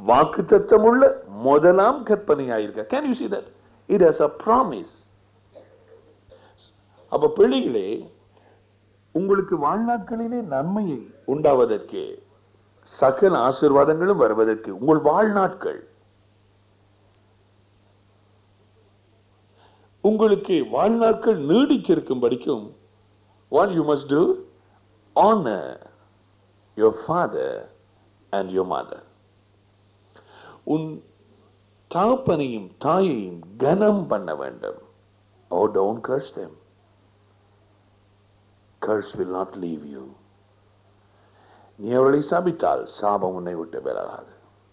வாக்கு தத்தமுள்ள முதலாம் கற்பனையாயிருக்க can you see that it has a promise அப்ப பிள்ளைகளே உங்களுக்கு வாழ்நாட்களிலே நன்மையை உண்டாவதற்கு சகல ஆசீர்வாதங்களும் வருவதற்கு உங்கள் வாழ்நாட்கள் உங்களுக்கு வாழ்நாட்கள் நீடிச்சிருக்கும் படிக்கும் what you must do honor your father and your mother உன் தகப்பனையும் தாயையும் கனம் பண்ண வேண்டும் oh don't curse them curse will not leave you நீ அவர்களை சபித்தால் சாபம் உன்னை விட்டு விலகாது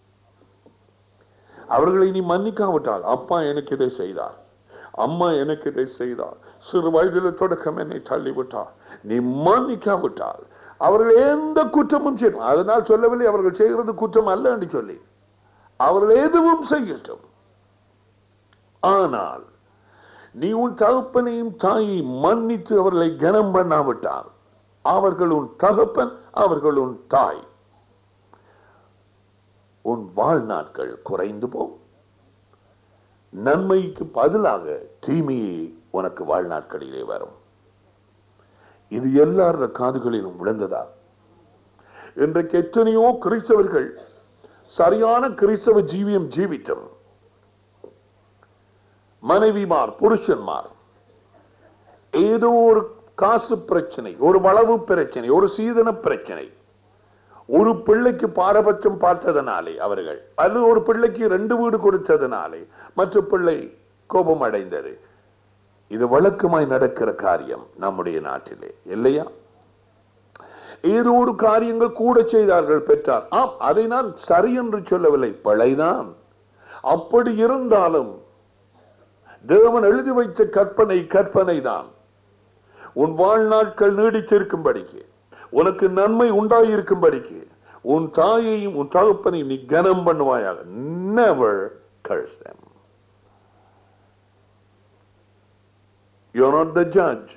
அவர்களை நீ மன்னிக்காவிட்டால் அப்பா எனக்கு இதை செய்தார் அம்மா எனக்கு இதை செய்தார் சிறு வயதில் தொடக்கம் என்னை தள்ளிவிட்டார் நீ மன்னிக்காவிட்டால் அவர்கள் எந்த குற்றமும் செய்யணும் அதனால் சொல்லவில்லை அவர்கள் செய்கிறது குற்றம் அல்ல என்று சொல்லி அவர்கள் எதுவும் செய்யட்டும் ஆனால் நீ உன் தகப்பனையும் தாயை மன்னித்து அவர்களை கனம் பண்ணாவிட்டால் அவர்கள் உன் தகப்பன் அவர்கள் உன் தாய் உன் வாழ்நாட்கள் குறைந்து போ நன்மைக்கு பதிலாக தீமையே உனக்கு வாழ்நாட்களிலே வரும் இது எல்லார காதுகளிலும் விழுந்ததா இன்றைக்கு எத்தனையோ கிறிஸ்தவர்கள் சரியான கிறிஸ்தவ ஜீவியம் ஜீவித்தம் மனைவிமார் புருஷன்மார் ஏதோ ஒரு காசு பிரச்சனை ஒரு வளவு பிரச்சனை ஒரு சீதன பிரச்சனை ஒரு பிள்ளைக்கு பாரபட்சம் பார்த்ததனாலே அவர்கள் அல்லது ஒரு பிள்ளைக்கு ரெண்டு வீடு கொடுத்ததனாலே மற்ற பிள்ளை கோபம் அடைந்தது இது வழக்கமாய் நடக்கிற காரியம் நம்முடைய நாட்டிலே இல்லையா ஏதோ ஒரு காரியங்கள் கூட செய்தார்கள் பெற்றார் ஆம் அதை நான் சரி என்று சொல்லவில்லை பிழைதான் அப்படி இருந்தாலும் தேவன் எழுதி வைத்த கற்பனை கற்பனை தான் உன் வாழ்நாட்கள் நீடிச்சிருக்கும்படிக்கு உனக்கு நன்மை உண்டாயிருக்கும்படிக்கு உன் தாயையும் உன் தகப்பனையும் நீ கனம் பண்ணுவாயாக never curse them you're not the judge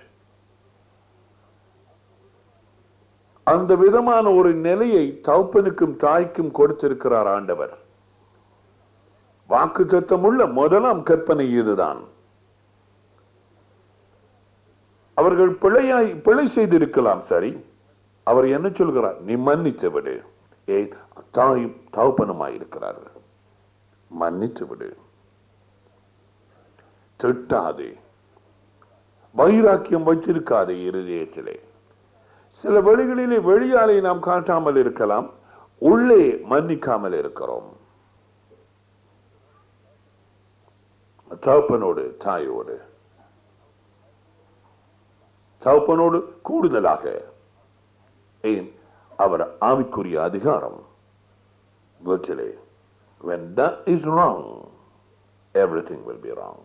அந்த விதமான ஒரு நிலையை தகப்பனுக்கும் தாய்க்கும் கொடுத்திருக்கிறார் ஆண்டவர் வாக்கு தத்தமுள்ள முதலாம் கற்பனை இதுதான் அவர்கள் பிழையாய் பிழை செய்திருக்கலாம் சரி அவர் என்ன சொல்கிறார் நீ மன்னித்து விடு ஏ தாயும் தகப்பனுமாய் இருக்கிறார்கள் மன்னித்து விடு திட்டாதே வைராக்கியம் வச்சிருக்காதே இருதயத்திலே சில வழிகளிலே வெளியாலே நாம் காட்டாமல் இருக்கலாம் உள்ளே மன்னிக்காமல் இருக்கிறோம் தகப்பனோடு தாயோடு தகப்பனோடு கூடுதலாக ஏன் அவர் ஆவிக்குரிய அதிகாரம் வீட்டிலே when that is wrong everything will be wrong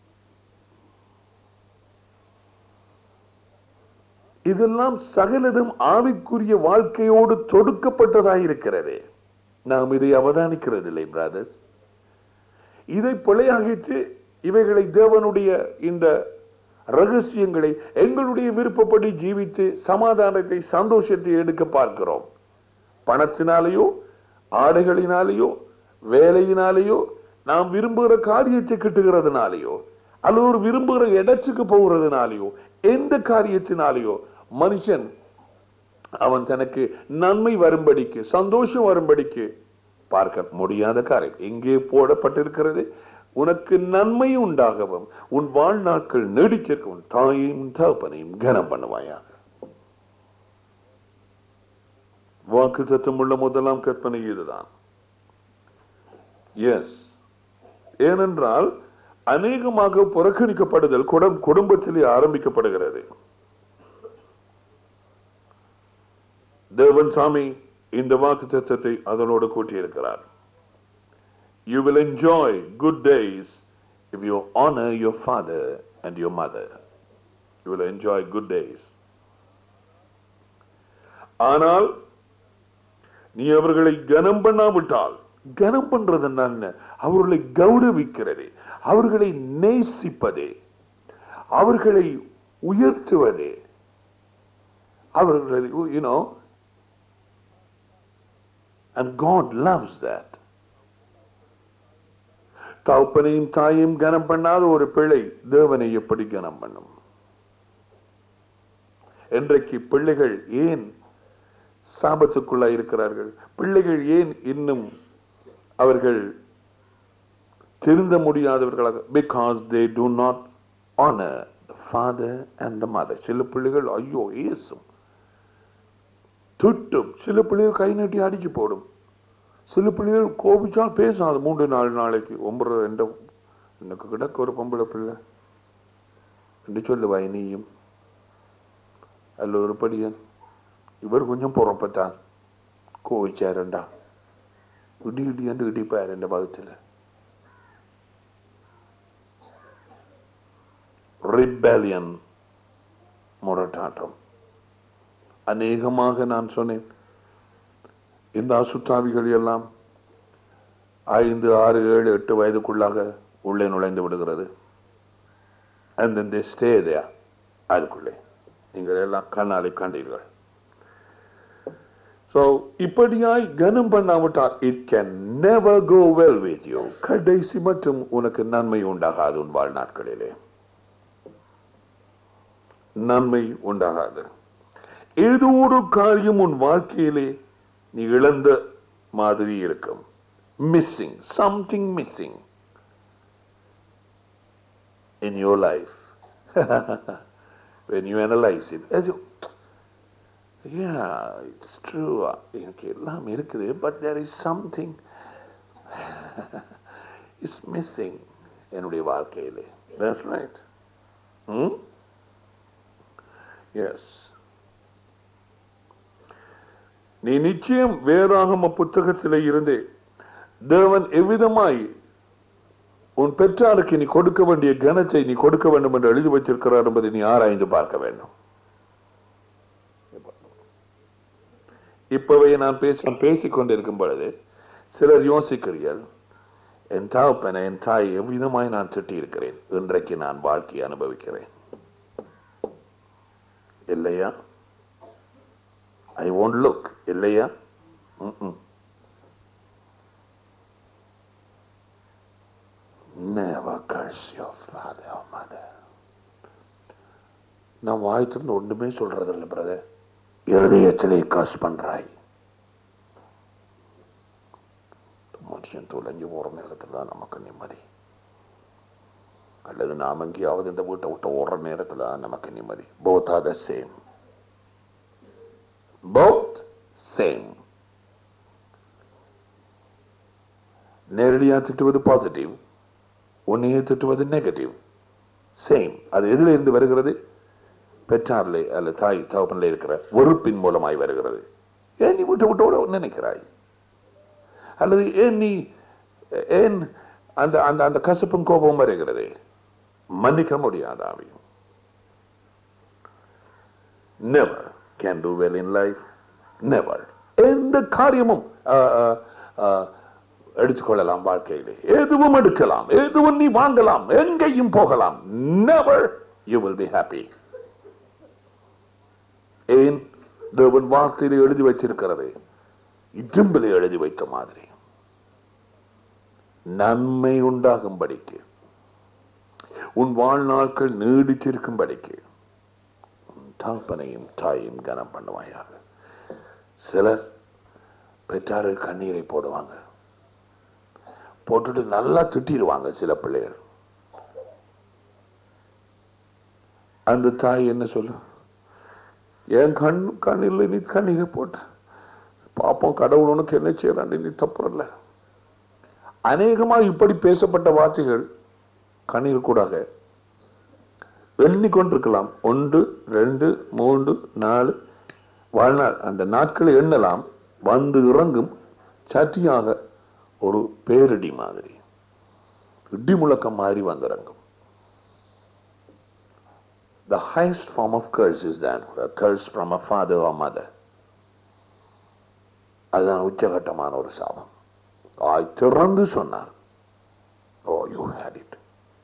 இதெல்லாம் சகலதும் ஆவிக்குரிய வாழ்க்கையோடு தொடுக்கப்பட்டதாயிருக்கிறது நாம் இதை அவதானிக்கிறதில்லை பிரதர்ஸ் இதை பிழையாகிட்டு இவைகளை தேவனுடைய இந்த ரகசியங்களை எங்களுடைய விருப்பப்படி ஜீவித்து சமாதானத்தை சந்தோஷத்தை எடுக்க பார்க்கிறோம் பணத்தினாலேயோ ஆடைகளினாலேயோ வேலையினாலேயோ நாம் விரும்புகிற காரியத்தை கிட்டுகிறதுனாலேயோ அல்லது ஒரு விரும்புகிற இடத்துக்கு போகிறதுனாலேயோ எந்த காரியத்தினாலேயோ மனுஷன் அவன் தனக்கு நன்மை வரும்படிக்கு சந்தோஷம் வரும்படிக்கு பார்க்க முடியாத காரியம் எங்கே போடப்பட்டிருக்கிறது உனக்கு நன்மை உண்டாகவும் உன் வாழ்நாட்கள் நீடிச்சிருக்க உன் தாயையும் உன் தகப்பனையும் கனம் பண்ணுவாயாக வாக்கு தத்துவமுள்ள முதலாம் கற்பனை இதுதான் எஸ் ஏனென்றால் அநேகமாக புறக்கணிக்கப்படுதல் குடம் குடும்பத்திலே ஆரம்பிக்கப்படுகிறது தேவன் சாமி இந்த வாக்கு தத்துவத்தை அதனோடு கூட்டியிருக்கிறார் You will enjoy good days if you honor your father and your mother. You will enjoy good days. ஆனால் நீ அவர்களை கனம் பண்ணாவிட்டால் கனம் பண்றது என்ன அவர்களை கௌரவிக்கிறதே அவர்களை நேசிப்பதே அவர்களை உயர்த்துவதே அவர்களை you know and God loves that தகப்பனையும் தாயையும் கனம் பண்ணாத ஒரு பிள்ளை தேவனை எப்படி கனம் பண்ணும் இன்றைக்கு பிள்ளைகள் ஏன் சாபத்துக்குள்ளா இருக்கிறார்கள் பிள்ளைகள் ஏன் இன்னும் அவர்கள் திருந்த முடியாதவர்களாக because they do not honour father and mother சில பிள்ளைகள் ஐயோ ஏசும் திட்டும் சில பிள்ளைகள் கை நீட்டி அடிச்சு போடும் சில பிள்ளைகள் கோபிச்சால் பேசாது மூன்று நாலு நாளைக்கு ஒன்பது ரெண்டு எனக்கு கிடக்க ஒரு பொம்பளை பிள்ளை என்று சொல்லுவாய் நீயும் அல்ல ஒரு படியன் இவர் கொஞ்சம் புறப்பட்டான் கோவிச்சாரண்டா இடி இடி என்று இடிப்பார் என்ற பாகத்தில் ரிபேலியன் முரட்டாட்டம் அநேகமாக நான் சொன்னேன் இந்த அசுத்தாவிகள் எல்லாம் ஐந்து ஆறு ஏழு எட்டு வயதுக்குள்ளாக உள்ளே நுழைந்து விடுகிறது and then they stay there அதுக்குள்ளே நீங்கள் எல்லாம் கண்ணாலை கண்டீர்கள் ஸோ இப்படியாய் கனம் பண்ணாவிட்டால் it can never go well with you கடைசி மட்டும் உனக்கு நன்மை உண்டாகாது உன் வாழ்நாட்களிலே நன்மை உண்டாகாது ஏதோ ஒரு காரியம் உன் வாழ்க்கையிலே நீ இழந்த மாதிரி இருக்கும் missing something missing in your life when you analyze it as you yeah it's true எனக்கு எல்லாம் இருக்குது but there is something is missing என்னுடைய வாழ்க்கையிலே that's right hmm? yes நீ நிச்சயம் வேறாகம புத்தகத்திலே இருந்தே தேவன் எவ்விதமாய் உன் பெற்றாருக்கு நீ கொடுக்க வேண்டிய கனத்தை நீ கொடுக்க வேண்டும் என்று எழுதி வச்சிருக்கிறார் என்பதை நீ ஆராய்ந்து பார்க்க வேண்டும் இப்பவே நான் பேசி நான் பேசிக் கொண்டிருக்கும் பொழுது சிலர் யோசிக்கிறீர்கள் என் தகப்பனை என் தாய் எவ்விதமாய் நான் திட்டி இருக்கிறேன் இன்றைக்கு நான் வாழ்க்கையை அனுபவிக்கிறேன் இல்லையா ஐ ஒன்ட் லுக் இல்லையா ம்ம். Never curse your father or mother. நான் வாய் திறந்து ஒன்றுமே சொல்றது இல்லை பிரதர் இருதயத்திலே காசு பண்றாய் மனுஷன் தொலைஞ்சு போற நேரத்தில் தான் நமக்கு நிம்மதி அல்லது நாம் எங்கேயாவது இந்த வீட்டை விட்டு ஓடுற நேரத்தில் தான் நமக்கு நிம்மதி both are the same both same நேரடியாக திட்டுவது பாசிட்டிவ் உன்னையே திட்டுவது நெகட்டிவ் சேம் அது எதில் இருந்து வருகிறது பெற்றாரிலே அல்ல தாய் தகப்பனிலே இருக்கிற வெறுப்பின் மூலமாய் வருகிறது ஏன் நீ விட்டு விட்டோட நினைக்கிறாய் அல்லது ஏன் நீ ஏன் அந்த அந்த அந்த கசப்பும் கோபமும் வருகிறது மன்னிக்க முடியாத ஆவியும் never can do well in life never எந்த காரியமும் ஆஹ், ஆஹ், ஆஹ், எடுத்துக்கொள்ளலாம் வாழ்க்கையிலே எதுவும் எடுக்கலாம் எதுவும் நீ வாங்கலாம் எங்கேயும் போகலாம் never you will be happy ஏன் தேவன் வார்த்தையிலே எழுதி வச்சிருக்கிறது இடும்பிலே எழுதி வைத்த மாதிரி நன்மை உண்டாகும்படிக்கு உன் வாழ்நாட்கள் நீடித்திருக்கும்படிக்கு உன் தகப்பனையும் தாயையும் கனம் பண்ணுவாயாக சிலர் பெற்றாரு கண்ணீரை போடுவாங்க போட்டுட்டு நல்லா திட்டிடுவாங்க சில பிள்ளைகள் அந்த தாய் என்ன சொல்லு என் கண் கண்ணில் நீ கண்ணீரை போட்ட பாப்போம் கடவுள் உனக்கு என்ன செய்யறான் நீ தப்புறல அநேகமா இப்படி பேசப்பட்ட வார்த்தைகள் கண்ணீர் கூடாக எண்ணிக்கொண்டிருக்கலாம் ஒன்று ரெண்டு மூன்று நாலு வாழ்நாள் அந்த நாட்களை எண்ணலாம் வந்து இறங்கும் சட்டியாக ஒரு பேரிடி மாதிரி இடி முழக்கம் மாதிரி வந்திறங்கும் The highest form of curse is that a curse from a father or mother. அதுதான் உச்சகட்டமான ஒரு சாபம் ஆய் திறந்து சொன்னார் oh you hate it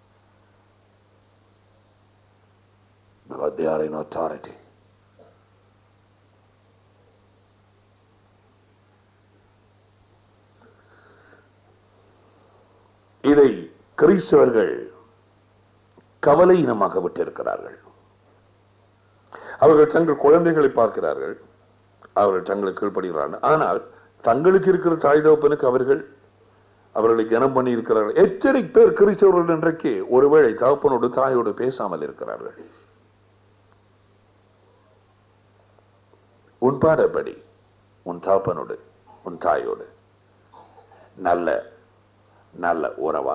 because they are in authority. இதை கிறிஸ்தவர்கள் கவலையினமாக விட்டிருக்கிறார்கள் அவர்கள் தங்கள் குழந்தைகளை பார்க்கிறார்கள் அவர்கள் தங்களுக்கு கீழ்ப்படுகிறார்கள் ஆனால் தங்களுக்கு இருக்கிற தாய் தகப்பனுக்கு அவர்கள் அவர்களை கனம் பண்ணி இருக்கிறார்கள் எத்தனை பேர் கிறிஸ்தவர்கள் இன்றைக்கு ஒருவேளை தகப்பனோடு தாயோடு பேசாமல் இருக்கிறார்கள் உன் பாடப்படி உன் தகப்பனோடு உன் தாயோடு நல்ல நல்ல உறவா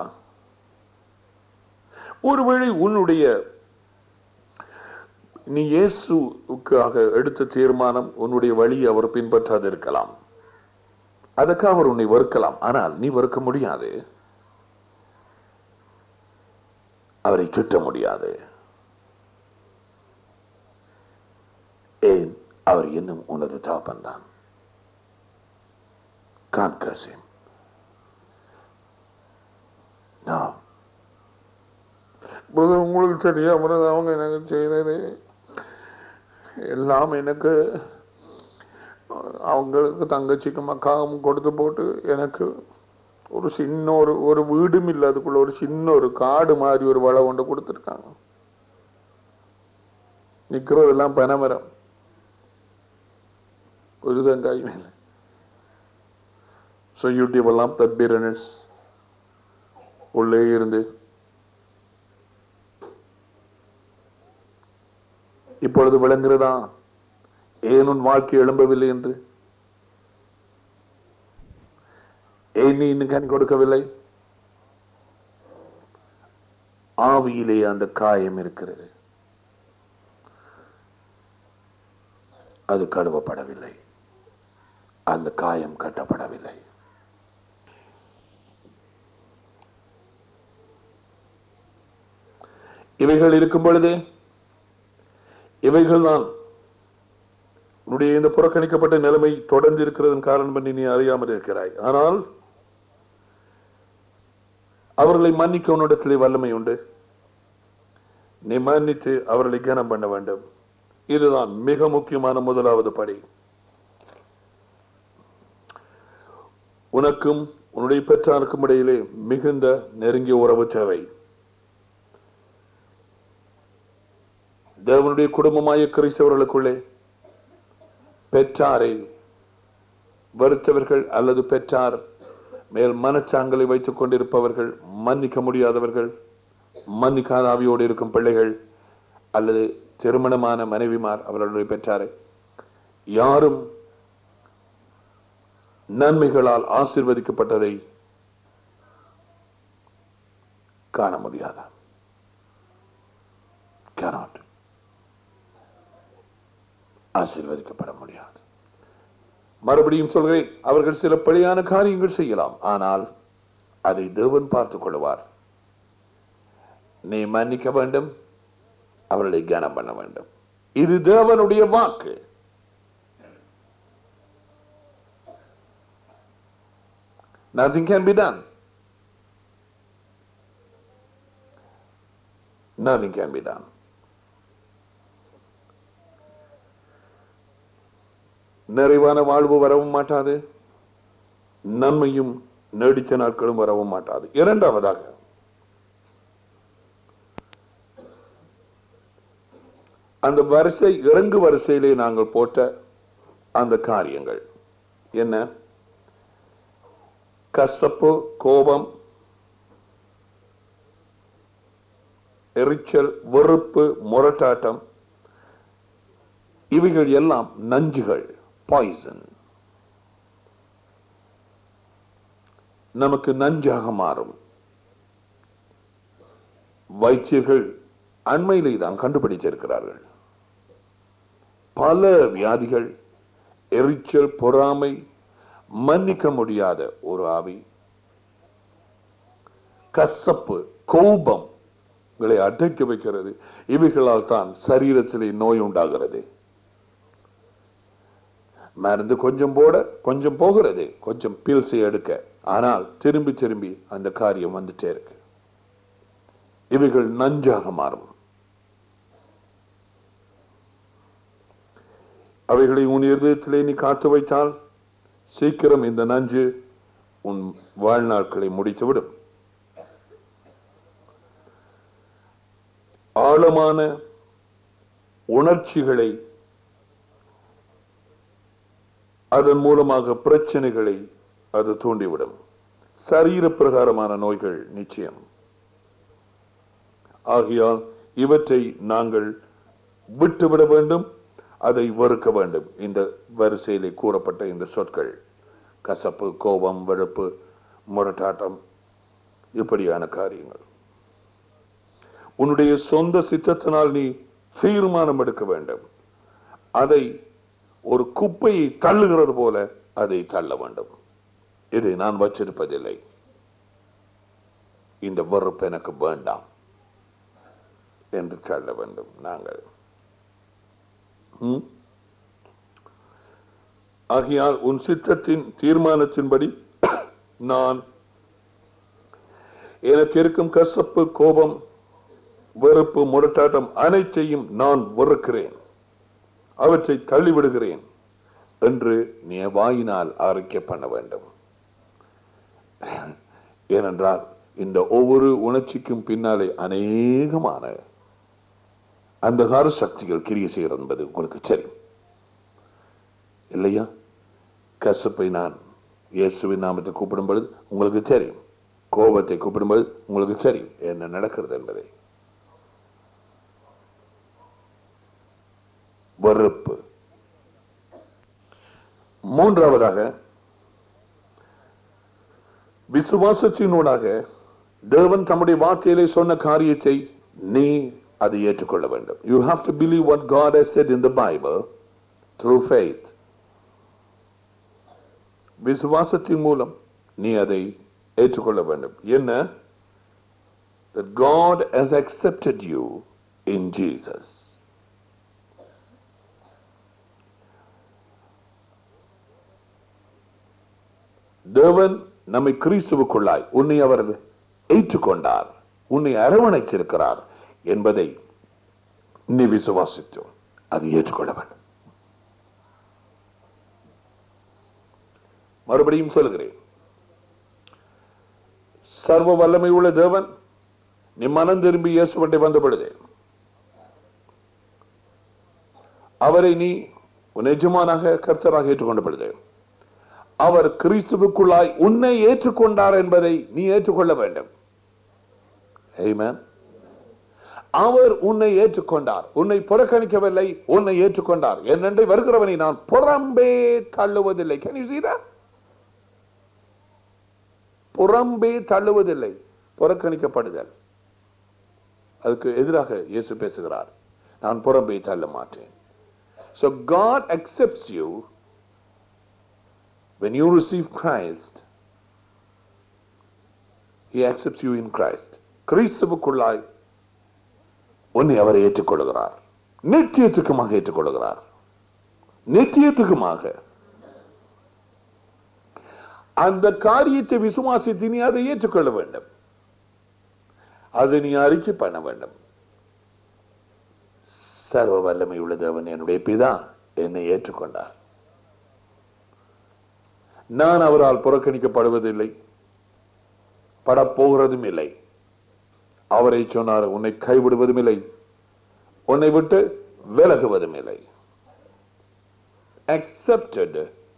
ஒருவேளை உன்னுடைய நீ இயேசுக்காக எடுத்த தீர்மானம் உன்னுடைய வழி அவர் பின்பற்றாது இருக்கலாம் அதுக்காக அவர் உன்னை வெறுக்கலாம் ஆனால் நீ வெறுக்க முடியாது அவரை திட்ட முடியாது ஏன் அவர் இன்னும் உனது தாப்பன் தான் கான்கசிம் உங்களுக்கு சரியா அப்புறம் அவங்க எனக்கு செய்தது எல்லாம் எனக்கு அவங்களுக்கு தங்கச்சிக்கும் அக்காவும் கொடுத்து போட்டு எனக்கு ஒரு சின்ன ஒரு ஒரு வீடும் இல்லை அதுக்குள்ள ஒரு சின்ன ஒரு காடு மாதிரி ஒரு வளை கொண்டு கொடுத்துருக்காங்க நிக்கிறதெல்லாம் பனைமரம் ஒரு தேங்காய் மேல So you develop that bitterness உள்ளே இருந்து இப்பொழுது விளங்குகிறதா ஏன் உன் வாழ்க்கை எழும்பவில்லை என்று ஏன் நீ இன்னும் கண் கொடுக்கவில்லை ஆவியிலே அந்த காயம் இருக்கிறது அது கழுவப்படவில்லை அந்த காயம் கட்டப்படவில்லை இவைகள் இருக்கும் பொழுதே இவைகள் தான் உன்னுடைய இந்த புறக்கணிக்கப்பட்ட நிலைமை தொடர்ந்து இருக்கிறதன் காரணம் பண்ணி நீ அறியாமல் இருக்கிறாய் ஆனால் அவர்களை மன்னிக்க உன்னிடத்திலே வல்லமை உண்டு நீ மன்னித்து அவர்களை கனம் பண்ண வேண்டும் இதுதான் மிக முக்கியமான முதலாவது படி உனக்கும் உன்னுடைய பெற்றாருக்கும் இடையிலே மிகுந்த நெருங்கிய உறவு தேவை தேவனுடைய குடும்பமாய கிறிஸ்தவர்களுக்குள்ளே பெற்றாரை வெறுத்தவர்கள் அல்லது பெற்றார் மேல் மனச்சாங்கலை வைத்துக் கொண்டிருப்பவர்கள் மன்னிக்க முடியாதவர்கள் மன்னிக்காத ஆவியோடு இருக்கும் பிள்ளைகள் அல்லது திருமணமான மனைவிமார் அவர்களுடைய பெற்றாரை யாரும் நன்மைகளால் ஆசீர்வதிக்கப்பட்டதை காண முடியாதா cannot ஆசீர்வதிக்கப்பட முடியாது மறுபடியும் சொல்கிறேன் அவர்கள் சில பிழையான காரியங்கள் செய்யலாம் ஆனால் அதை தேவன் பார்த்துக் கொள்வார் நீ மன்னிக்க வேண்டும் அவர்களை கனம் பண்ண வேண்டும் இது தேவனுடைய வாக்கு Nothing can be done. Nothing can be done. நிறைவான வாழ்வு வரவும் மாட்டாது நன்மையும் நீடித்த நாட்களும் வரவும் மாட்டாது இரண்டாவதாக அந்த வரிசை இறங்கு வரிசையிலே நாங்கள் போட்ட அந்த காரியங்கள் என்ன கசப்பு கோபம் எரிச்சல் வெறுப்பு முரட்டாட்டம் இவைகள் எல்லாம் நஞ்சுகள் பாய்சன் நமக்கு நஞ்சாக மாறும் வைத்தியர்கள் அண்மையிலே தான் கண்டுபிடிச்சிருக்கிறார்கள் பல வியாதிகள் எரிச்சல் பொறாமை மன்னிக்க முடியாத ஒரு ஆவி கசப்பு கோபம் களை அடக்கி வைக்கிறது இவைகளால் தான் சரீரத்திலே நோய் உண்டாகிறது மருந்து கொஞ்சம் போட கொஞ்சம் போகிறது கொஞ்சம் பீல்ஸை எடுக்க ஆனால் திரும்பி திரும்பி அந்த காரியம் வந்துட்டே இருக்கு இவைகள் நஞ்சாக மாறும் அவைகளை உன் இருதயத்திலே நீ காத்து வைத்தால் சீக்கிரம் இந்த நஞ்சு உன் வாழ்நாட்களை முடித்துவிடும் ஆழமான உணர்ச்சிகளை அதன் மூலமாக பிரச்சனைகளை அது தூண்டிவிடும் சரீர பிரகாரமான நோய்கள் நிச்சயம் ஆகையால் இவற்றை நாங்கள் விட்டுவிட வேண்டும் அதை வெறுக்க வேண்டும் இந்த வரிசையிலே கூறப்பட்ட இந்த சொற்கள் கசப்பு கோபம் வெறுப்பு முரட்டாட்டம் இப்படியான காரியங்கள் உன்னுடைய சொந்த சித்தத்தினால் நீ தீர்மானம் எடுக்க வேண்டும் அதை ஒரு குப்பையை தள்ளுகிறது போல அதை தள்ள வேண்டும் இதை நான் வச்சிருப்பதில்லை இந்த வெறுப்பு எனக்கு வேண்டாம் என்று தள்ள வேண்டும் நாங்கள் ம்? ஆகையால் உன் சித்தத்தின் தீர்மானத்தின்படி நான் எனக்கு இருக்கும் கசப்பு கோபம் வெறுப்பு முரட்டாட்டம் அனைத்தையும் நான் வெறுக்கிறேன் அவற்றை தள்ளிவிடுகிறேன் என்று நீ வாயினால் அறிக்கை பண்ண வேண்டும் ஏனென்றால் இந்த ஒவ்வொரு உணர்ச்சிக்கும் பின்னாலே அநேகமான அந்தகார சக்திகள் கிரிய செய்கிறது என்பது உங்களுக்கு தெரியும் இல்லையா கசப்பை நான் இயேசுவின் நாமத்தை கூப்பிடும் பொழுது உங்களுக்கு தெரியும் கோபத்தை கூப்பிடும் பொழுது உங்களுக்கு தெரியும் என்ன நடக்கிறது என்பதை வெறுப்பு மூன்றாவதாக விசுவாசத்தினூடாக தேவன் தம்முடைய வார்த்தையிலே சொன்ன காரியத்தை நீ அதை ஏற்றுக்கொள்ள வேண்டும் you have to believe what God has said in the bible through faith விசுவாசத்தின் மூலம் நீ அதை ஏற்றுக்கொள்ள வேண்டும் என்ன that God has accepted you in Jesus தேவன் நம்மை கிறிஸ்துவுக்குள்ளாய் உன்னை அவர் ஏற்றுக்கொண்டார் உன்னை அரவணைச்சிருக்கிறார் என்பதை நீ விசுவாசித்தோம் அது ஏற்றுக்கொள்ள வேண்டும் மறுபடியும் சொல்லுகிறேன் சர்வ வல்லமை உள்ள தேவன் நீ மனம் திரும்பி இயேசுவண்டை வந்த பொழுது அவரை நீ உன் எஜமானாக கர்த்தராக ஏற்றுக்கொண்ட பொழுது அவர் கிறிஸ்துவுக்குள்ளாய் உன்னை ஏற்றுக்கொண்டார் என்பதை நீ ஏற்றுக்கொள்ள வேண்டும் Amen. அவர் உன்னை ஏற்றுக்கொண்டார் உன்னை புறக்கணிக்கவில்லை உன்னை ஏற்றுக்கொண்டார் என்னென்று வருகிறவனை நான் புறம்பே தள்ளுவதில்லை Can you see that? புறம்பே தள்ளுவதில்லை புறக்கணிக்கப்படுதல் அதுக்கு எதிராக இயேசு பேசுகிறார் நான் புறம்பே தள்ள மாட்டேன் So God accepts you when you receive Christ. He accepts you in Christ. கிறிஸ்துவுக்குள்ளாய் உன்னை அவர் ஏற்றுக்கொள்கிறார் நித்தியத்துக்குமாக ஏற்றுக்கொள்கிறார் நித்தியத்துக்குமாக அந்த காரியத்தை விசுவாசித்து நீ அதை ஏற்றுக்கொள்ள வேண்டும் அதை நீ அறிக்கை பண்ண வேண்டும் சர்வ வல்லமை உள்ள தேவன் என்னுடைய பிதா என்னை ஏற்றுக்கொண்டார் நான் அவரால் புறக்கணிக்கப்படுவதில்லை படப்போகிறதும் இல்லை அவரை சொன்னார் உன்னை கைவிடுவதும் இல்லை உன்னை விட்டு விலகுவதும் இல்லை accepted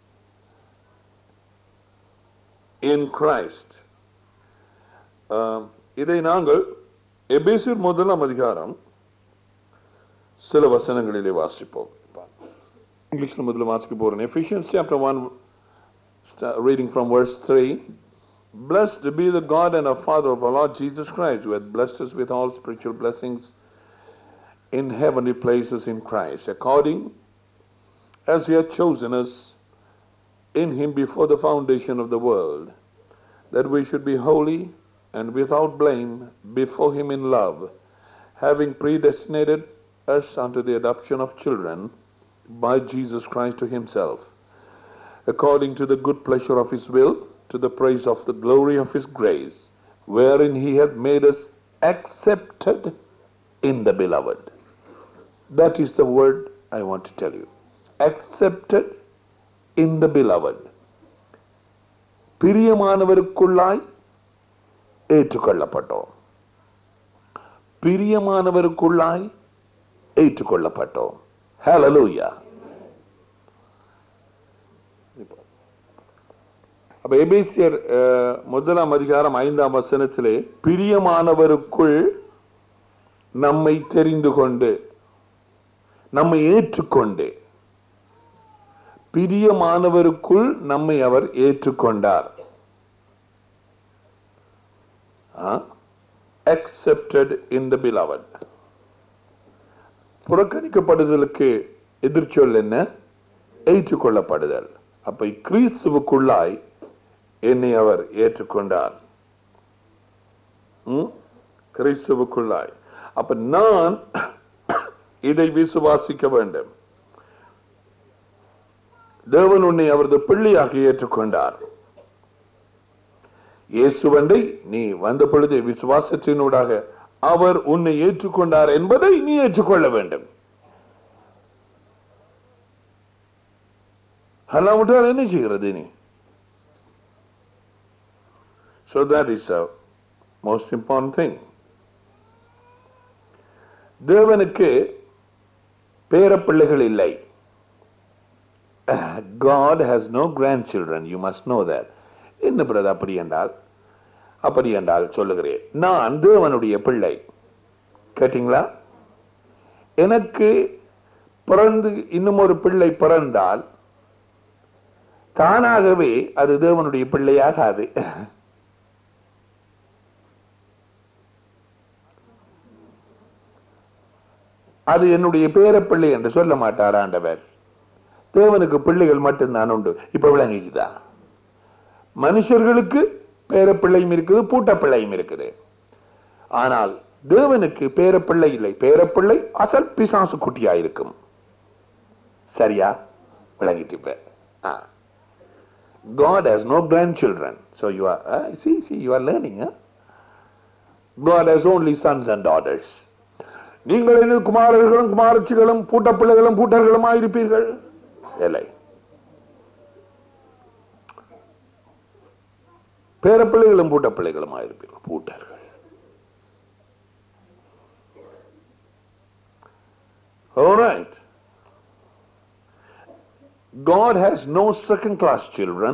in Christ ஆம், இதை நாங்கள் எபேசியர் முதலாம் அதிகாரம் சில வசனங்களிலே வாசிப்போம் இங்கிலீஷ்ல முதல்ல வாசிக்க போறேன் Ephesians chapter one reading from verse 3 Blessed be the God and our Father of our Lord Jesus Christ, who hath blessed us with all spiritual blessings in heavenly places in Christ, according as he hath chosen us in him before the foundation of the world, that we should be holy and without blame before him in love, having predestinated us unto the adoption of children by Jesus Christ to himself, according to the good pleasure of his will, to the praise of the glory of his grace, wherein he hath made us accepted in the beloved. That is the word I want to tell you. Accepted in the beloved. பிரியமானவருக்குள்ளாய் ஏற்றுக்கொள்ளப்பட்டோம் பிரியமானவருக்குள்ளாய் ஏற்றுக்கொள்ளப்பட்டோம் hallelujah அப்ப எபேசியர் அஹ், முதலாம் அதிகாரம் ஐந்தாம் வசனத்திலே பிரியமானவருக்குள் நம்மை தெரிந்து கொண்டு நம்மை ஏற்றுக்கொண்டு பிரியமானவருக்குள் நம்மை அவர் ஏற்றுக்கொண்டார் accepted in the beloved புறக்கணிக்கப்படுதலுக்கு எதிர்ச்சொல் என்ன ஏற்றுக்கொள்ளப்படுதல் அப்ப கிறிஸ்துவுக்குள்ளாய் என்னை அவர் ஏற்றுக்கொண்டார் ம்? கிறிஸ்துவுக்குள்ளாய் அப்ப நான் இதை விசுவாசிக்க வேண்டும் தேவன் உன்னை அவரது பிள்ளையாக ஏற்றுக்கொண்டார் இயேசுவண்டை நீ வந்த பொழுது விசுவாசத்தினூடாக அவர் உன்னை ஏற்றுக்கொண்டார் என்பதை நீ ஏற்றுக்கொள்ள வேண்டும் அல்லாவிட்டால் என்ன செய்கிறது நீ So that is a most important thing. தேவனுக்கு பேரப்பிள்ளைகள் இல்லை God has no grandchildren. You must know that. என்ன பிரதர் அப்படி என்றால் அப்படி என்றால் சொல்லுகிறேன் நான் தேவனுடைய பிள்ளை கேட்டீங்களா எனக்கு பிறந்து இன்னும் ஒரு பிள்ளை பிறந்தால் தானாகவே அது தேவனுடைய பிள்ளையாகாது அது என்னுடைய பேரப்பிள்ளை என்று சொல்ல மாட்டார் ஆண்டவர் தேவனுக்கு பிள்ளைகள் மட்டும்தான் உண்டு இப்ப விளங்கிச்சுதா மனுஷர்களுக்கு பேரப்பிள்ளையும் இருக்குது பூட்டப்பிள்ளையும் இருக்குது ஆனால் தேவனுக்கு பேரப்பிள்ளை இல்லை பேரப்பிள்ளை அசல் பிசாசு குட்டியா இருக்கும் சரியா விளங்கிட்டு இப்ப ஆ. God has no grandchildren. So you are, uh, see, see, you are learning. Huh? God has only sons and daughters. நீங்கள் என்ன குமாரர்களும் குமாரச்சிகளும் பூட்டப்பிள்ளைகளும் பூட்டர்களுமா இருப்பீர்கள் இல்லை பேரப்பிள்ளைகளும் பூட்டப்பிள்ளைகளுமா இருப்பீர்கள் பூட்டர்கள் All right. God has no second class children.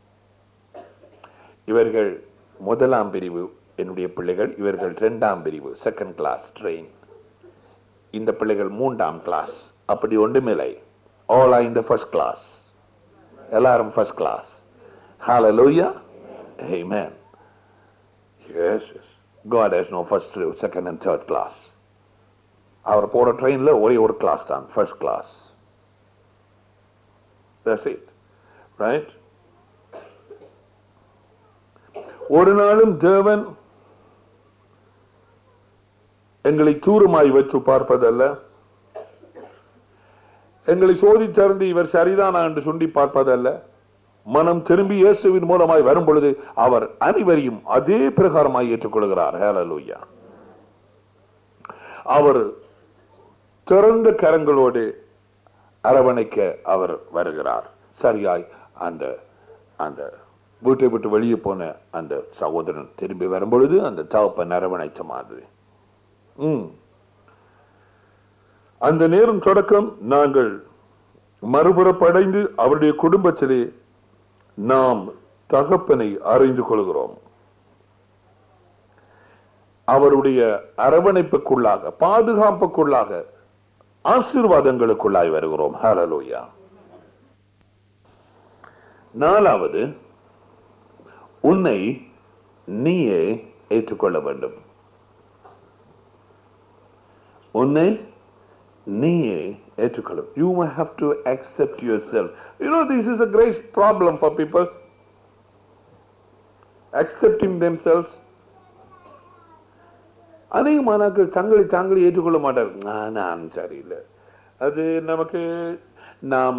இவர்கள் முதலாம் பிரிவு என்னுடைய பிள்ளைகள் இவர்கள் இரண்டாம் பிரிவு செகண்ட் கிளாஸ் ட்ரெயின் இந்த பிள்ளைகள் மூன்றாம் கிளாஸ் அப்படி ஒன்றுமில்லை all are in the first class எல்லாரும் first class hallelujah amen yes yes god has no first second and third class அவர் போற ட்ரெயின்ல ஒரே ஒரு கிளாஸ் தான் first class That's it. Right? ஒரு நாளும் தேவன் எங்களை தூரமாய் வைத்து பார்ப்பதல்ல எங்களை சோதித்தறிந்து இவர் சரிதானா என்று சுண்டி பார்ப்பதல்ல மனம் திரும்பி இயேசுவின் மூலமாய் வரும் பொழுது அவர் அனைவரையும் அதே பிரகாரமாய் ஏற்றுக்கொள்கிறார் ஹalleluya அவர் திறந்த கரங்களோடு அரவணைக்க அவர் வருகிறார் சரியாய் அந்த அந்த வீட்டை விட்டு வெளியே போன அந்த சகோதரன் திரும்பி வரும்பொழுது அந்த தகப்பன் அரவணைத்த மாதிரி ம். அந்த நேரம் தொடக்கம் நாங்கள் மறுபுறப்படைந்து அவருடைய குடும்பத்திலே நாம் தகப்பனை அறிந்து கொள்கிறோம் அவருடைய அரவணைப்புக்குள்ளாக பாதுகாப்புக்குள்ளாக ஆசீர்வாதங்களுக்குள்ளாய் வருகிறோம் ஹalleluya நாலாவது உன்னை நீயே ஏற்றுக்கொள்ள வேண்டும் உன்னை நீயே ஏற்றுக்கொள்ள you may have to accept yourself you know this is a great problem for people accepting themselves அநேகமானாக்கள் தங்களை தாங்களே ஏற்றுக்கொள்ள மாட்டார் "நான் நான் சரியில்லை அது நமக்கு நாம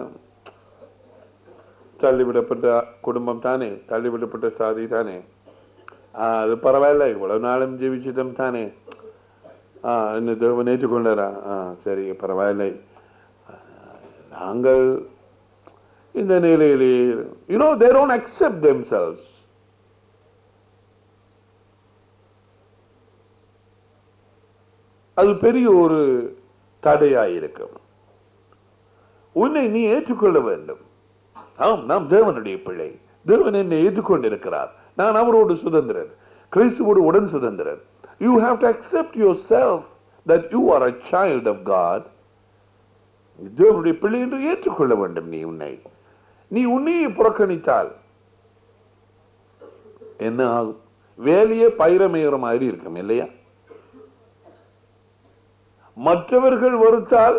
தள்ளிவிடப்பட்ட குடும்பம் தானே தள்ளிவிடப்பட்ட சாதி தானே ஆ, அது பரவாயில்ல இவ்வளவு நாளும் ஜீவிச்சிடம் தானே ஆ என்ன தேவன் ஏற்றுக்கொண்டாரா ஆ சரி பரவாயில்லை நாங்கள் இந்த நிலையிலே you know they don't accept themselves அது பெரிய ஒரு தடையாயிருக்கும் உன்னை நீ ஏற்றுக்கொள்ள வேண்டும் ஆம் நாம் தேவனுடைய பிள்ளை தேவன் என்னை ஏற்றுக்கொண்டிருக்கிறார் நான் அவரோடு சுதந்திரன் கிறிஸ்துவோடு உடன் சுதந்திரன் you have to accept yourself that you are a child of God தேவனுடைய பிள்ளை என்று ஏற்றுக்கொள்ள வேண்டும் நீ உன்னை நீ உன்னையே புறக்கணித்தால் என்ன ஆகும் வேலையே பயிரமேகிற மாதிரி இருக்கும் இல்லையா மற்றவர்கள் வெறுத்தால்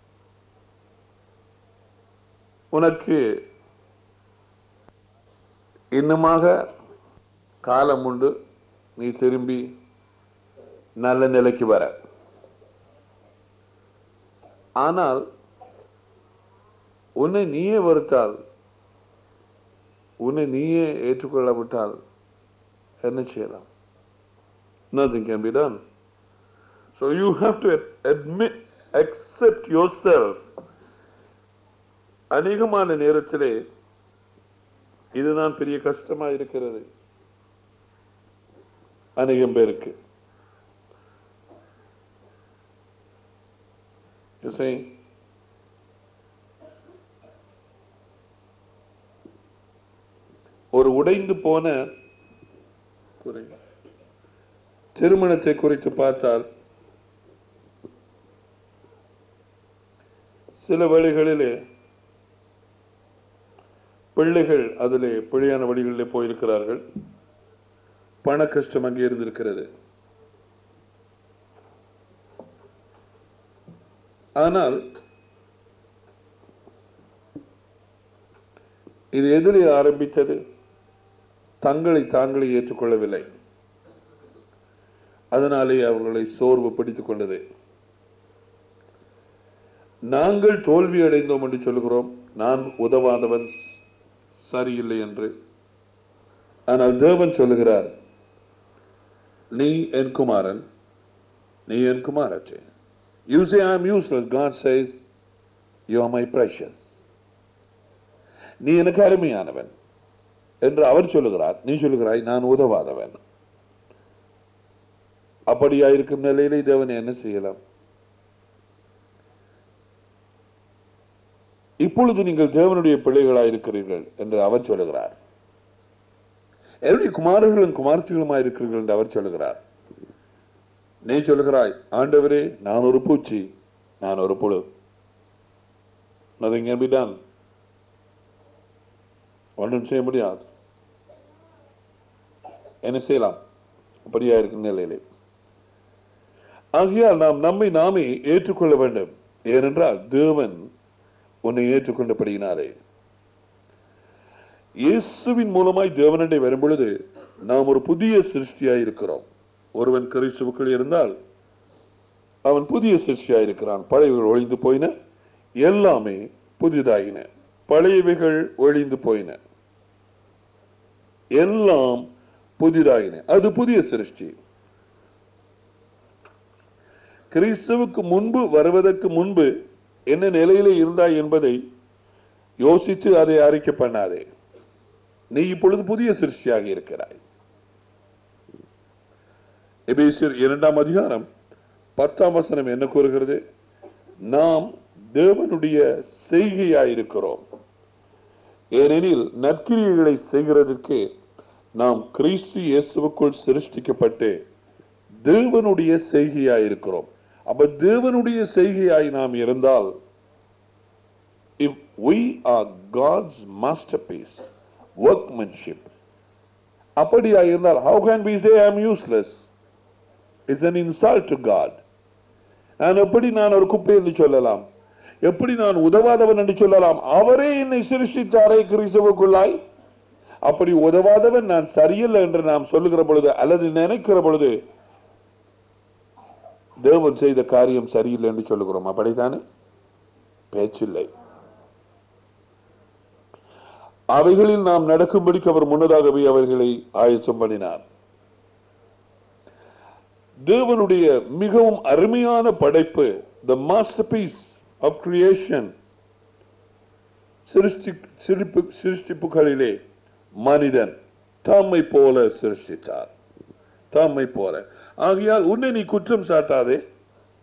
உனக்கு இன்னுமாக காலம் உண்டு நீ திரும்பி நல்ல நிலைக்கு வர ஆனால் உன்னை நீயே வெறுத்தால் உன்னை நீயே ஏற்றுக்கொள்ளாவிட்டால் என்ன செய்யலாம் nothing can be done so you have to admit accept yourself அநேகமான நேரத்திலே இதுதான் பெரிய கஷ்டமா இருக்கிறது அநேகம் பேருக்கு You see, ஒரு உடைந்து போன குறை. திருமணத்தை குறித்து பார்த்தால் சில வழிகளிலே பிள்ளைகள் அதிலே பிழையான வழிகளிலே போயிருக்கிறார்கள் பண கஷ்டம் அங்கே இருந்திருக்கிறது ஆனால் இது எதிரே ஆரம்பித்தது தங்களை தாங்களே ஏற்றுக்கொள்ளவில்லை அதனாலே அவர்களை சோர்வு பிடித்துக் கொண்டது நாங்கள் தோல்வி அடைந்தோம் என்று சொல்லுகிறோம் நான் உதவாதவன் சரியில்லை என்று ஆனால் தேவன் சொல்லுகிறார் நீ என் குமாரன் நீ என் குமாரச்சே You say I'm useless. God says, You are my precious. நீ எனக்கு அருமையானவன் என்று அவர் சொல்லுகிறார் நீ சொல்லுகிறாய் நான் உதவாதவன் அப்படியாயிருக்கும் நிலையிலே தேவன் என்ன செய்யலாம் இப்பொழுது நீங்கள் தேவனுடைய பிள்ளைகளாய் இருக்கிறீர்கள் என்று அவர் சொல்லுகிறார் என்னுடைய குமாரர்களும் குமார்த்திகளுமாய் இருக்கிறீர்கள் என்று அவர் சொல்லுகிறார் நீ சொல்லுகிறாய் ஆண்டவரே நான் ஒரு பூச்சி நான் ஒரு புழு nothing can be done ஒன்றும் செய்ய முடியாது என்ன செய்யலாம் அப்படியா இருக்கும் நிலையிலே ஆகையால் நாம் நம்மை நாமே ஏற்றுக்கொள்ள வேண்டும் ஏனென்றால் தேவன் உன்னை ஏற்றுக்கொண்டபடியினாரே இயேசுவின் மூலமாய் தேவனண்டை வரும் பொழுது நாம் ஒரு புதிய சிருஷ்டியாய் இருக்கிறோம் ஒருவன் கிறிஸ்துவுக்குள் இருந்தால் அவன் புதிய சிருஷ்டியாய் இருக்கிறான் பழையவைகள் ஒழிந்து போயின எல்லாமே புதிதாயின பழையவைகள் ஒழிந்து போயின எல்லாம் புதிதாயின அது புதிய சிருஷ்டி கிறிஸ்துவுக்கு முன்பு வருவதற்கு முன்பு என்ன நிலையிலே இருந்தாய் என்பதை யோசித்து அதை அறிக்கை பண்ணாதே நீ இப்பொழுது புதிய சிருஷ்டியாக இருக்கிறாய் எபேசியர் இரண்டாம் அதிகாரம் பத்தாம் வசனம் என்ன கூறுகிறது நாம் தேவனுடைய செய்கையாயிருக்கிறோம் ஏனெனில் நற்கிரியைகளை செய்கிறதற்கு நாம் கிறிஸ்து இயேசுவுக்குள் சிருஷ்டிக்கப்பட்டு தேவனுடைய செய்கையாயிருக்கிறோம் அப்ப தேவனுடைய செய்கையாய் நாம் இருந்தால் if we are God's masterpiece workmanship அப்படியா இருந்தால் how can we say I am useless it's an insult to God நான் எப்படி நான் ஒரு குப்பை என்று சொல்லலாம் எப்படி நான் உதவாதவன் என்று சொல்லலாம் அவரே என்னை சிருஷ்டித்தாரே கிறிஸ்துவுக்குள்ளாய் அப்படி உதவாதவன் நான் சரியில்லை என்று நாம் சொல்லுகிற பொழுது அல்லது நினைக்கிற பொழுது தேவன் செய்த காரியம் சரியில்லை என்று சொல்லுகிறோம் அப்படித்தானே பேச்சில்லை அவைகளில் நாம் நடக்கும்படிக்கு அவர் முன்னதாகவே அவர்களை ஆயத்தம் பண்ணினார் தேவனுடைய மிகவும் அருமையான படைப்பு the masterpiece of creation சிருஷ்டி சிரிப்பு சிருஷ்டிப்புகளிலே மனிதன் தம்மை போல சிருஷ்டித்தார் தம்மை போல ஆகையால் உன்னை நீ குற்றம் சாட்டாதே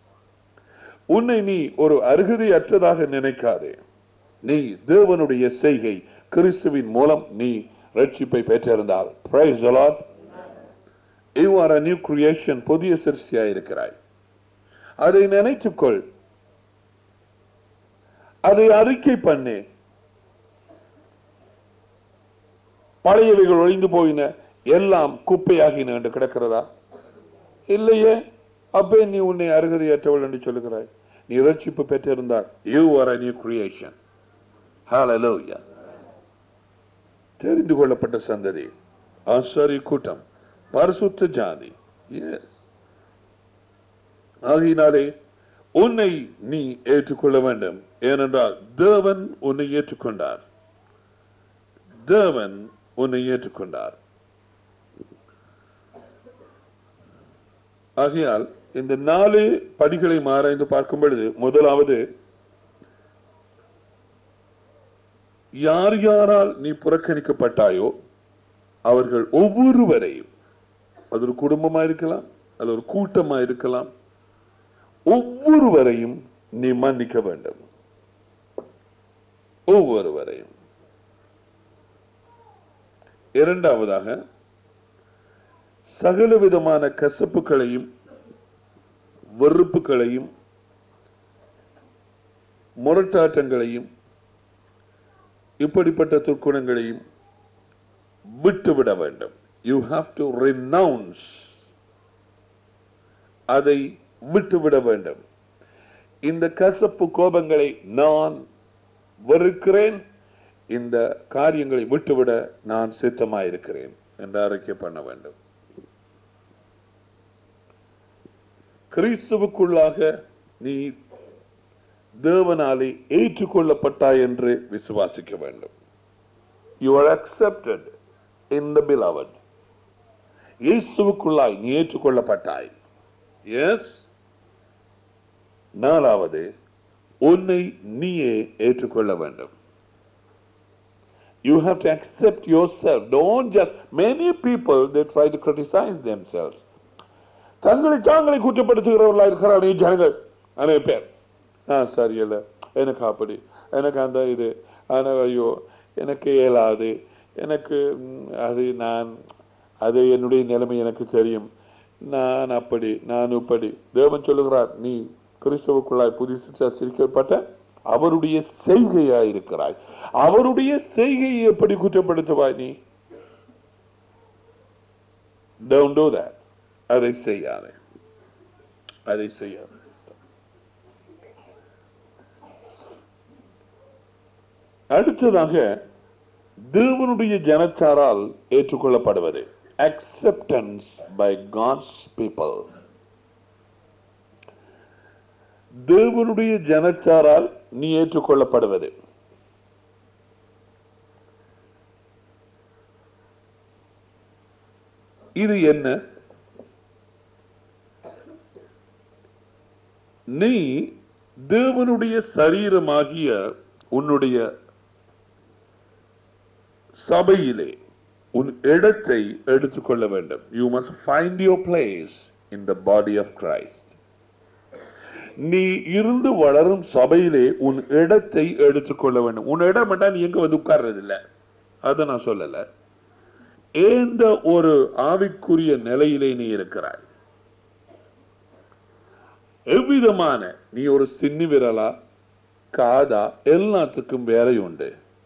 உன்னை நீ ஒரு அருகதை அற்றதாக நினைக்காதே நீ தேவனுடைய செய்கை கிறிஸ்துவின் மூலம் நீ ரட்சிப்பை பெற்றிருந்தால் Praise the Lord. You are a new creation புதிய சிருஷ்டியாய் இருக்கிறாய் அதை நினைத்துக்கொள் அதை அறிக்கை பண்ணு பழையவைகள் ஒழிந்து போயின எல்லாம் குப்பையாகின என்று கிடக்கிறதா இல்லையே அப்பே நீ உன்னை அருகதையற்றவள் என்று சொல்லுகிறாய் நீ ரட்சிப்பு பெற்றிருந்தால் you are a new creation hallelujah தெரிந்து கொள்ளப்பட்ட சந்ததி ஆசாரி கூட்டம் பரிசுத்த ஜாதி எஸ் ஆகையினாலே உன்னை நீ ஏற்றுக்கொள்ள வேண்டும் ஏனென்றால் தேவன் உன்னை ஏற்றுக்கொண்டார் தேவன் உன்னை ஏற்றுக்கொண்டார் ஆகையால் இந்த நாலு படிகளை ஆராய்ந்து பார்க்கும் பொழுது முதலாவது யார் யாரால் நீ புறக்கணிக்கப்பட்டாயோ அவர்கள் ஒவ்வொருவரையும் அது ஒரு குடும்பமா இருக்கலாம் அது ஒரு கூட்டமா இருக்கலாம் ஒவ்வொருவரையும் நீ மன்னிக்க வேண்டும் ஒவ்வொருவரையும் இரண்டாவதாக சகல விதமான கசப்புகளையும் வெறுப்புகளையும் முரட்டாட்டங்களையும் இப்படிப்பட்ட துர்க்குணங்களையும் விட்டுவிட வேண்டும் யூ ஹாவ் டு renounce அதை விட்டுவிட வேண்டும் இந்த கசப்பு கோபங்களை நான் வெறுக்கிறேன் இந்த காரியங்களை விட்டுவிட நான் சித்தமாயிருக்கிறேன் என்று அறிக்கை பண்ண வேண்டும் கிறிஸ்துவுக்குள்ளாக நீ தேவனாலே ஏற்றுக்கொள்ளப்பட்டாய் என்று விசுவாசிக்க வேண்டும் you are accepted in the beloved இயேசுவுக்குள்ளாய் நீ ஏற்றுக்கொள்ளப்பட்டாய் எஸ் நாலாவது உன்னை நீயே ஏற்றுக்கொள்ள வேண்டும் You have to accept yourself. Don't just, many people, they try to criticize themselves. தங்களை தாங்களை குற்றப்படுத்துகிறவர்களா இருக்கிறார் நீ ஜனங்கள் அநேக பேர் நான் சரியில்லை எனக்கு அப்படி எனக்கு அந்த இது ஆனா ஐயோ எனக்கு இயலாது எனக்கு ம், அது நான் அது என்னுடைய நிலைமை எனக்கு தெரியும் நான் அப்படி நான் இப்படி தேவன் சொல்லுகிறார் நீ கிறிஸ்துவுக்குள்ளாய் புதிசு சிரிக்கப்பட்ட அவருடைய செய்கையாய் இருக்கிறாய் அவருடைய செய்கையை எப்படி குற்றப்படுத்துவாய் நீ Don't do that. அதை செய்யாதே அதை செய்யாதே அடுத்ததாக தேவனுடைய ஜனச்சாரால் ஏற்றுக்கொள்ளப்படுவது acceptance by God's people தேவனுடைய ஜனச்சாரால் நீ ஏற்றுக்கொள்ளப்படுவது இது என்ன நீ தேவனுடைய சரீரமாகிய உன்னுடைய சபையிலே உன் இடத்தை எடுத்துக்கொள்ள வேண்டும் you must find your place in the body of Christ நீ இருந்து வளரும் சபையிலே உன் இடத்தை எடுத்துக்கொள்ள வேண்டும் உன் இடம் நீ எங்க வந்து உட்கார்றது இல்ல அதை நான் சொல்லல எந்த ஒரு ஆவிக்குரிய நிலையிலே நீ இருக்கிறாய் எவ்விதமான நீ ஒரு சின்னி விரலா காதா எல்லாத்துக்கும் வேலை உண்டு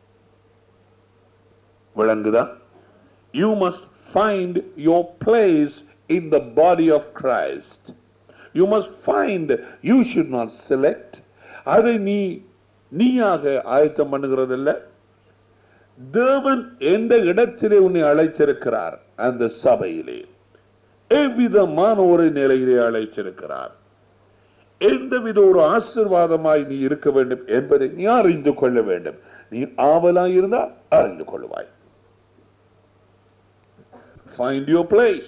விளங்குதா you must find your place in the body of Christ you must find you should not select அதை நீ நீயாக ஆயத்தம் பண்ணுகிறதில்ல தேவன் எந்த இடத்திலே உன்னை அழைச்சிருக்கிறார் அந்த சபையிலே எவ்விதமான ஒரு நிலையிலே அழைச்சிருக்கிறார் எந்தவித ஒரு ஆசிர்வாதமாய் நீ இருக்க வேண்டும் என்பதை நீ அறிந்து கொள்ள வேண்டும் நீ ஆவலாய் இருந்தால் அறிந்து கொள்வாய் ஃபைண்ட் யோர் பிளேஸ்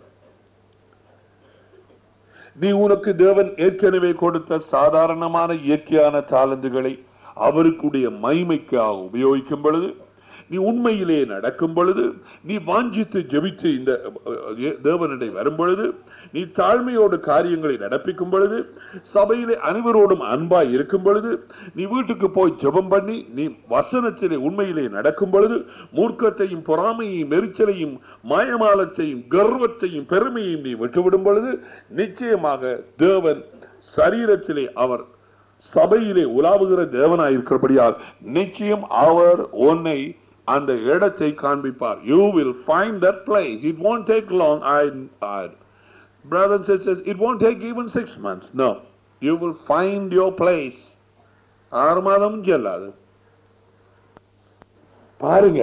நீ உனக்கு தேவன் ஏற்கனவே கொடுத்த சாதாரணமான இயற்கையான தாளந்துகளை அவருக்குடைய மைமைக்காக உபயோகிக்கும் பொழுது நீ உண்மையிலே நடக்கும் பொழுது நீ வாஞ்சித்து ஜெபித்து இந்த அஹ், தேவனிடை வரும் பொழுது நீ தாழ்மையோடு காரியங்களை நடப்பிக்கும் பொழுது சபையிலே அனைவரோடும் அன்பாய் இருக்கும் பொழுது நீ வீட்டுக்கு போய் ஜெபம் பண்ணி நீ வசனத்திலே உண்மையிலே நடக்கும் பொழுது மூர்க்கத்தையும் பொறாமையையும் எரிச்சலையும் மாயமாலத்தையும் கர்வத்தையும் பெருமையையும் நீ விட்டுவிடும் பொழுது நிச்சயமாக தேவன் சரீரத்திலே அவர் சபையிலே உலாவுகிற தேவனாய் இருக்கிறபடியால் நிச்சயம் அவர் உன்னை அந்த இடத்தை காண்பிப்பார் you will find that place it won't take long I, I brothers and sisters it won't take even six months no you will find your place ஆறு மாதம் செல்லாது பாருங்க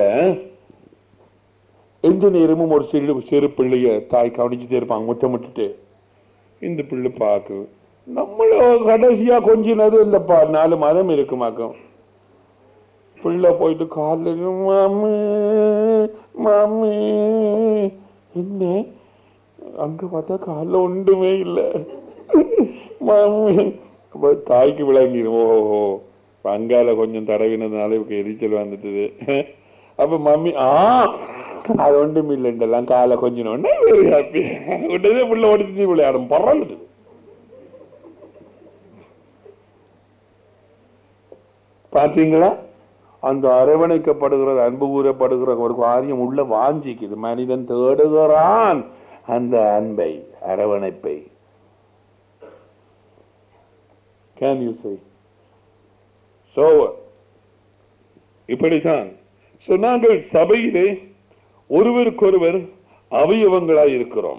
எந்த நேரமும் ஒரு சிறு சிறு பிள்ளைய தாய் கவனிச்சுட்டே இருப்பாங்க முத்தமிட்டுட்டு இந்த பிள்ளை பார்க்கு நம்மள கடைசியா கொஞ்சினது இல்லப்பா நாலு மாதம் இருக்குமாக்கும் பிள்ளை போயிட்டு காலில் மாமு மாமு என்ன அங்க பார்த்தா காலில் ஒன்றுமே இல்லை மாமு அப்ப தாய்க்கு விளங்கிடும் ஓஹோ அங்கால கொஞ்சம் தடவினதுனால இவருக்கு எரிச்சல் வந்துட்டுது அப்ப மம்மி ஆ அது ஒன்றும் இல்லைண்டெல்லாம் காலை கொஞ்சம் உடனே வெரி ஹாப்பி உடனே புள்ள ஓடிச்சு விளையாடும் பறந்துட்டு பாத்தீங்களா அந்த அரவணைக்கப்படுகிறது அன்பு கூறப்படுகிற ஒரு காரியம் உள்ள வாஞ்சிக்குது மனிதன் தேடுகிறான் அந்த அன்பை அரவணைப்பை கேன் யூ சே சோ இப்படித்தான் So, நாங்கள் சபையிலே ஒருவருக்கொருவர் அவயவங்களாய் இருக்கிறோம்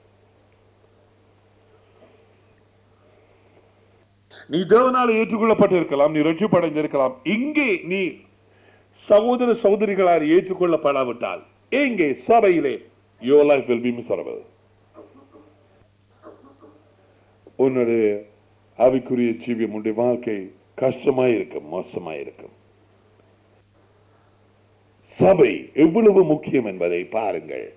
நீ தேவனால் ஏற்றுக்கொள்ளப்பட்டிருக்கலாம் நீ ரட்சிப்படைந்திருக்கலாம் இங்கே நீ சகோதர சகோதரிகளால் ஏற்றுக்கொள்ளப்படாவிட்டால் எங்கே சபையிலே your life will be miserable உன்னுடைய ஆவிக்குரிய ஜீவியம் உன்னுடைய வாழ்க்கை கஷ்டமாய் இருக்கும் மோசமாய் இருக்கும் சபை எவ்வளவு முக்கியம் என்பதை பாருங்கள்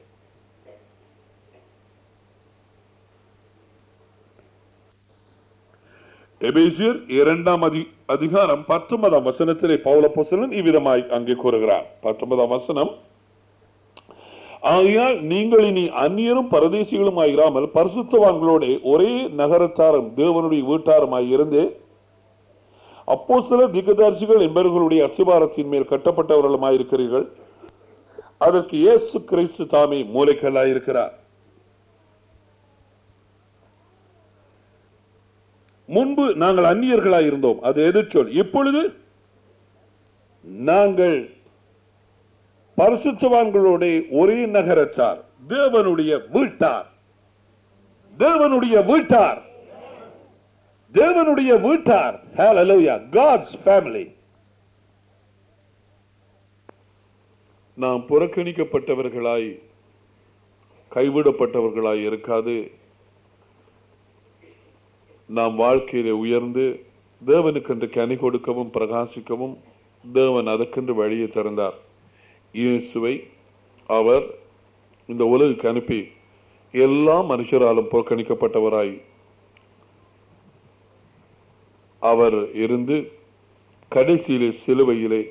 எபேசியர் இரண்டாம் அதி அதிகாரம் பத்தொன்பதாம் வசனத்திலே பௌலப்போசலன் இவ்விதமாய் அங்கே கூறுகிறார் பத்தொன்பதாம் வசனம் ஆகையால் நீங்கள் இனி அந்நியரும் பரதேசிகளும் ஆயிராமல் பரிசுத்தவான்களோட ஒரே நகரத்தாரும் தேவனுடைய வீட்டாருமாய் இருந்து அப்போ சில திகதர்சிகள் என்பவர்களுடைய அச்சுபாரத்தின் மேல் கட்டப்பட்டவர்களுமாய் இருக்கிறீர்கள் அதற்கு இயேசு கிறிஸ்து தாமே மூளைக்கல்லாயிருக்கிறார் முன்பு நாங்கள் அந்நியர்களாய் இருந்தோம் அது எதிர்ச்சொல் இப்பொழுது நாங்கள் பரிசுத்தவான்களோட ஒரே நகரத்தார் தேவனுடைய வீட்டார் தேவனுடைய வீட்டார் தேவனுடைய வீட்டார் ஹalleluya God's family நாம் புறக்கணிக்கப்பட்டவர்களாய் கைவிடப்பட்டவர்களாய் இருக்காது நாம் வாழ்க்கையிலே உயர்ந்து தேவனுக்கென்று கனி கொடுக்கவும் பிரகாசிக்கவும் தேவன் அதற்கென்று வழியை திறந்தார் இயேசுவை அவர் இந்த உலகுக்கு அனுப்பி எல்லா மனுஷராலும் புறக்கணிக்கப்பட்டவராய் அவர் இருந்து கடைசியிலே சிலுவையிலே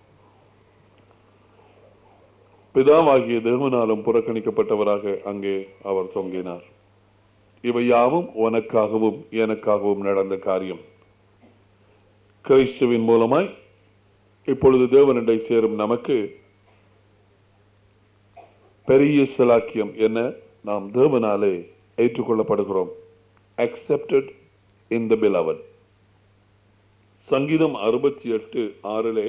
பிதாவாகிய தேவனாலும் புறக்கணிக்கப்பட்டவராக அங்கே அவர் தொங்கினார் இவை யாவும் உனக்காகவும் எனக்காகவும் நடந்த காரியம் கிறிஸ்துவின் மூலமாய் இப்பொழுது தேவனிடை சேரும் நமக்கு பெரிய சிலாக்கியம் என்ன நாம் தேவனாலே ஏற்றுக்கொள்ளப்படுகிறோம் அக்செப்டட் இன் த பிலவன் சங்கீதம் அறுபத்தி எட்டு ஆறிலே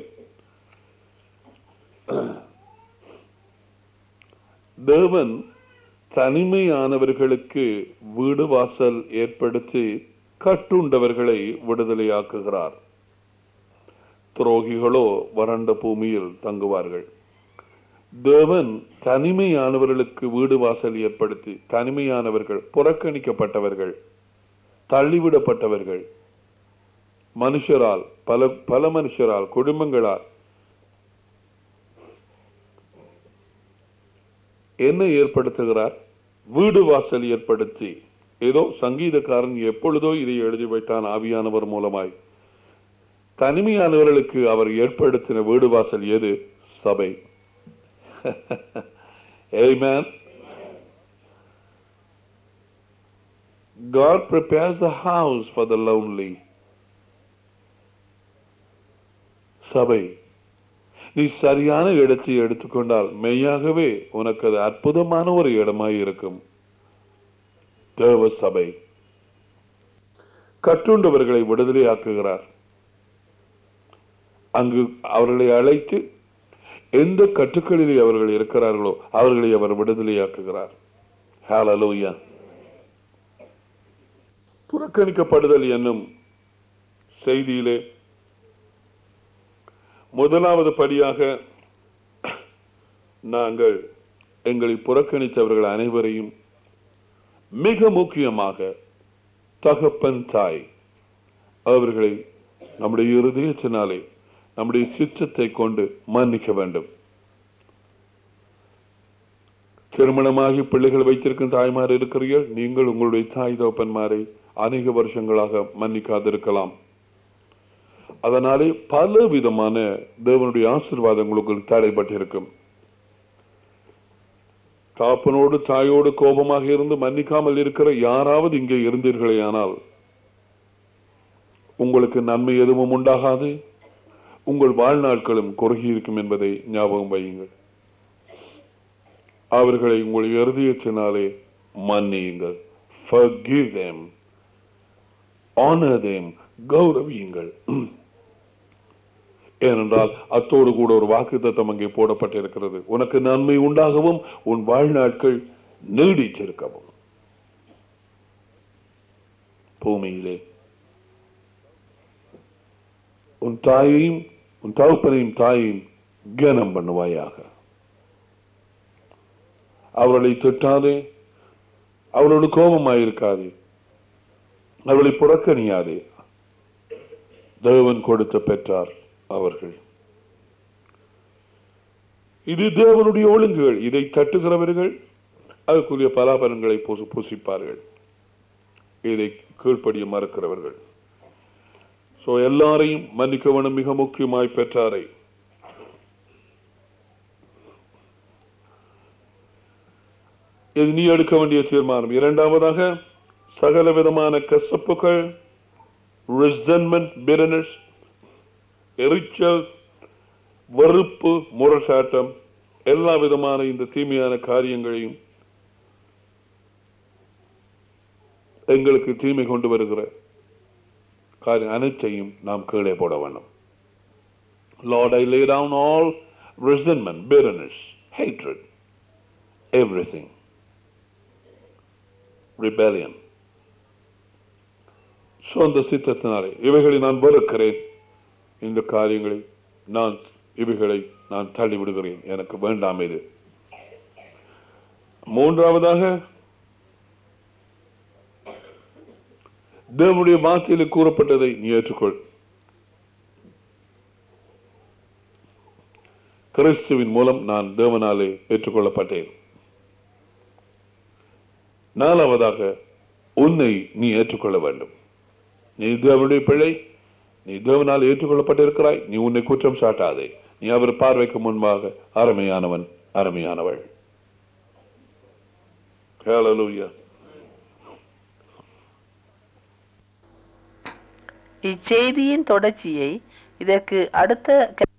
தேவன் தனிமையானவர்களுக்கு வீடு வாசல் ஏற்படுத்தி கட்டுண்டவர்களை விடுதலையாக்குகிறார் துரோகிகளோ வறண்ட பூமியில் தங்குவார்கள் தேவன் தனிமையானவர்களுக்கு வீடு வாசல் ஏற்படுத்தி தனிமையானவர்கள் புறக்கணிக்கப்பட்டவர்கள் தள்ளிவிடப்பட்டவர்கள் மனுஷரால் பல பல மனுஷரால் குடும்பங்களால் என்ன ஏற்படுத்துகிறார் வீடு வாசல் ஏற்படுத்தி ஏதோ சங்கீதக்காரன் எப்பொழுதோ இதை எழுதி வைத்தான் ஆவியானவர் மூலமாய் தனிமையானவர்களுக்கு அவர் ஏற்படுத்தின வீடு வாசல் எது சபை Amen. God prepares a house for the lonely. சபை நீ சரியான இடத்தை எடுத்துக்கொண்டால் மெய்யாகவே உனக்கு அது அற்புதமான ஒரு இடமாய் இருக்கும் தேவ சபை கற்றுண்டவர்களை விடுதலையாக்குகிறார் அங்கு அவர்களை அழைத்து எந்த கட்டுக்களிலே அவர்கள் இருக்கிறார்களோ அவர்களை அவர் விடுதலையாக்குகிறார் ஹalleluya புறக்கணிக்கப்படுதல் என்னும் செய்தியிலே முதலாவது படியாக நாங்கள் எங்களை புறக்கணித்தவர்கள் அனைவரையும் மிக முக்கியமாக தகப்பன் தாய் அவர்களை நம்முடைய இருதயத்தினாலே நம்முடைய சித்தத்தை கொண்டு மன்னிக்க வேண்டும் திருமணமாகி பிள்ளைகள் வைத்திருக்கும் தாய்மார் இருக்கிறீர்கள் நீங்கள் உங்களுடைய தாய் தகப்பன்மாரை அநேக வருஷங்களாக மன்னிக்காதிருக்கலாம் அதனாலே பல விதமான தேவனுடைய ஆசீர்வாதங்களுக்கு தடைப்பட்டிருக்கும் தாப்பனோடு தாயோடு கோபமாக இருந்து மன்னிக்காமல் இருக்கிற யாராவது இங்கே இருந்தீர்களே ஆனால் உங்களுக்கு நன்மை எதுவும் உண்டாகாது உங்கள் வாழ்நாட்களும் குறுகி இருக்கும் என்பதை ஞாபகம் வையுங்கள் அவர்களை உங்கள் இருதயத்தினாலே மன்னியுங்கள் forgive them honor them கௌரவியுங்கள் ஏனென்றால் அத்தோடு கூட ஒரு வாக்குத்தத்தம் அங்கே போடப்பட்டிருக்கிறது உனக்கு நன்மை உண்டாகவும் உன் வாழ்நாட்கள் நீடிச்சிருக்கவும் பூமியிலே உன் தாயையும் உன் தகப்பனையும் தாயையும் கனம் பண்ணுவாயாக அவர்களை திட்டாதே அவளோடு கோபமாயிருக்காதே அவளை புறக்கணியாதே தேவன் கொடுத்த பெற்றார் அவர்கள் இது தேவனுடைய ஒழுங்குகள் இதை தட்டுகிறவர்கள் அதற்குரிய பலாபலன்களை பூசி பூசிப்பார்கள் இதை கீழ்ப்படிய மறுக்கிறவர்கள் சோ எல்லாரையும் மன்னிக்க வேணும் மிக முக்கியமாய் பெற்றாரை இது நீ எடுக்க வேண்டிய தீர்மானம் இரண்டாவதாக சகல விதமான கசப்புகள் ரிசன்மெண்ட் பிரணஸ் எரிச்சல் வெறுப்பு முரசாட்டம் எல்லா விதமான இந்த தீமையான காரியங்களையும் எங்களுக்கு தீமை கொண்டு வருகிற காரியம் அனைத்தையும் நாம் கீழே போட வேண்டும் Lord, I lay down all resentment, bitterness, hatred, everything, rebellion. சொந்த சித்தத்தினாலே இவைகளை நான் வெறுக்கிறேன் இந்த காரியங்களை நான் இவைகளை நான் தள்ளி விடுகிறேன் எனக்கு வேண்டாம் இது மூன்றாவதாக தேவனுடைய வார்த்தையில் கூறப்பட்டதை நீ ஏற்றுக்கொள் கிறிஸ்துவின் மூலம் நான் தேவனாலே ஏற்றுக்கொள்ளப்பட்டேன் நாலாவதாக உன்னை நீ ஏற்றுக்கொள்ள வேண்டும் நீ தேவனுடைய பிள்ளை நீ தேவனால் ஏற்றுக்கொள்ளப்பட்டிருக்கிறாய் நீ உன்னை குற்றம் சாட்டாதே நீ அவர் பார்வைக்கு முன்பாக அருமையானவன் அருமையானவள் Hallelujah. இச்செய்தியின் தொடர்ச்சியை இதற்கு அடுத்த